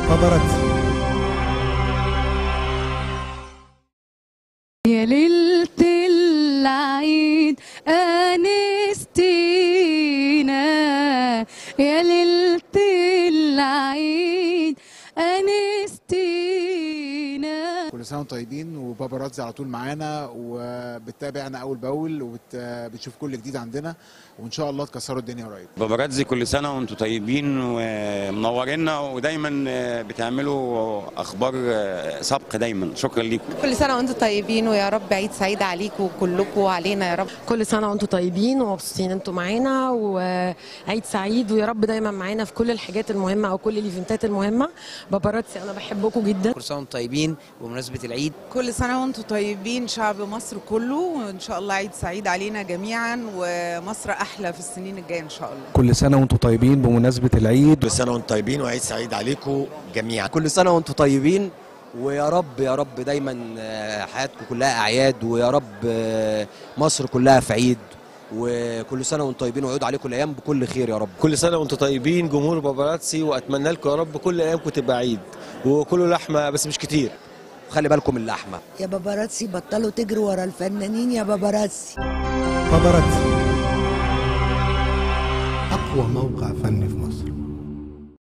باباراتزي يا ليلة العيد أنستينا يا ليلة العيد أنستينا كل سنه وانتم طيبين وباباراتزي على طول معانا وبتتابعنا اول باول وبتشوف كل جديد عندنا وان شاء الله تكسروا الدنيا قريب باباراتزي كل سنه وانتم طيبين ومنورينا ودايما بتعملوا اخبار سبق دايما شكرا لكم كل سنة وانتم طيبين ويا رب عيد سعيد عليكم كلكم وعلينا يا رب كل سنة وانتم طيبين ومبسوطين انتم معانا وعيد سعيد ويا رب دايما معانا في كل الحاجات المهمة او كل الايفنتات المهمة باباراتسي انا بحبكم جدا كل سنه وانتم طيبين بمناسبه العيد كل سنة وانتم طيبين شعب مصر كله وان شاء الله عيد سعيد علينا جميعا ومصر احلى في السنين الجايه ان شاء الله كل سنة وانتم طيبين بمناسبة العيد كل سنه وانتم طيبين وعيد سعيد عليكم جميعا كل سنه وانتم طيبين ويا رب يا رب دايما آه، حياتكم كلها اعياد ويا رب آه، مصر كلها في عيد وكل سنه وانتم طيبين ويعود عليكم الايام بكل خير يا رب كل سنه وانتم طيبين جمهور باباراتسي واتمنى لكم يا رب كل ايامكم تبقى عيد وكله لحمه بس مش كتير خلي بالكم من اللحمه يا باباراتسي بطلوا تجروا ورا الفنانين يا باباراتسي باباراتزي أقوى موقع فني